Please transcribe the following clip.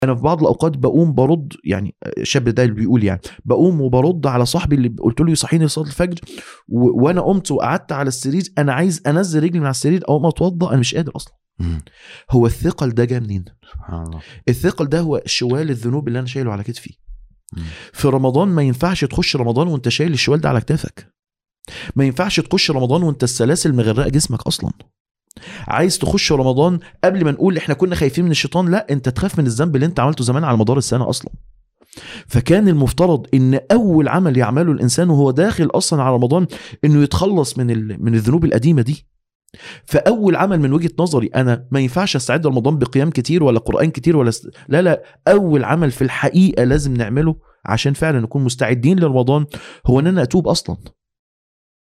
انا في بعض الاوقات بقوم برد يعني الشاب ده اللي بيقول يعني بقوم وبرد على صاحبي اللي قلت له يصحيني لصلاه الفجر و... وانا قمت وقعدت على السرير انا عايز انزل رجلي من على السرير او ما اتوضى انا مش قادر اصلا مم. هو الثقل ده جاي منين سبحان الله الثقل ده هو شوال الذنوب اللي انا شايله على كتفي مم. في رمضان ما ينفعش تخش رمضان وانت شايل الشوال ده على كتافك ما ينفعش تخش رمضان وانت السلاسل مغرقه جسمك اصلا عايز تخش رمضان قبل ما نقول احنا كنا خايفين من الشيطان لا انت تخاف من الذنب اللي انت عملته زمان على مدار السنه اصلا فكان المفترض ان اول عمل يعمله الانسان وهو داخل اصلا على رمضان انه يتخلص من ال... من الذنوب القديمه دي فاول عمل من وجهه نظري انا ما ينفعش استعد رمضان بقيام كتير ولا قران كتير ولا است... لا لا اول عمل في الحقيقه لازم نعمله عشان فعلا نكون مستعدين لرمضان هو ان انا اتوب اصلا